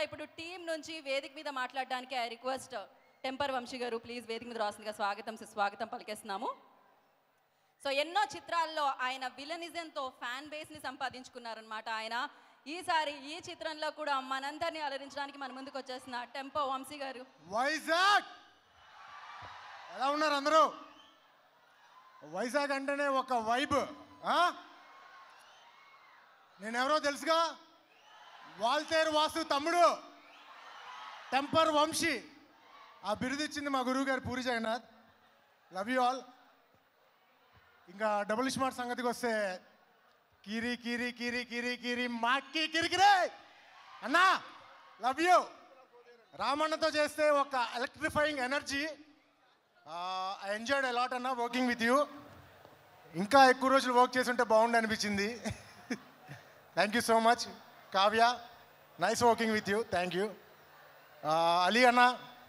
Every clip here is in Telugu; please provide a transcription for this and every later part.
ఇప్పుడు టీం నుంచి వేదిక మీద మాట్లాడడానికి ఐ రిక్వెస్ట్ టెంపర్ వంశీ గారు ప్లీజ్ వేదిక మీద రాసిందిగా స్వాగతం సుస్వాగతం పలికేస్తున్నాము సో ఎన్నో చిత్రాల్లో ఆయన విలనిజంతో ఫ్యాన్ బేస్ని సంపాదించుకున్నారనమాట ఆయన ఈసారి ఈ చిత్రంలో కూడా మనందరినీ అలరించడానికి మన ముందుకు వచ్చేసిన టెంపో వంశీ గారు వైజాగ్ ఎలా ఉన్నారు అందరూ వైజాగ్ అంటేనే ఒక వైబ్ నేనెవరో తెలుసుగా వాల్తేరు వాసు తమ్ముడు టెంపర్ వంశీ ఆ బిరుదు ఇచ్చింది మా గురువు గారు Puri Jagannadh love you all ఇంకా డబుల్ స్మార్ట్ సంగతికి వస్తే కీరి కీరి కీరి కీరి కీరి మాకి కిరికిరే అన్నా లవ్ యూ రామన్నతో చేస్తే ఒక electrifying energy I enjoyed a lot అన్న వర్కింగ్ విత్ యూ ఇంకా ఎక్కువ రోజులు వర్క్ చేసి ఉంటే బాగుండు అనిపించింది thank you so much Kavya nice working with you thank you Ali అన్న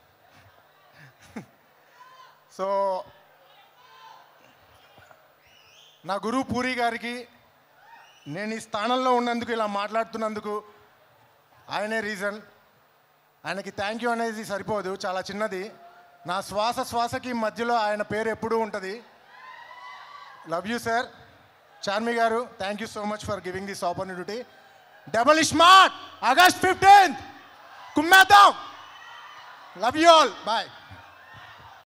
సో నా గురువు పూరి గారికి నేను ఈ స్థానంలో ఉన్నందుకు ఇలా మాట్లాడుతున్నందుకు ఆయనే రీజన్ ఆయనకి థ్యాంక్ యూ అనేది సరిపోదు చాలా చిన్నది నా శ్వాస శ్వాసకి మధ్యలో ఆయన పేరు ఎప్పుడూ ఉంటుంది లవ్ యూ సార్ చార్మి గారు thank you so much for giving this opportunity double smart August fifteenth కుమ్మేద్దాం లవ్ యూ ఆల్ బాయ్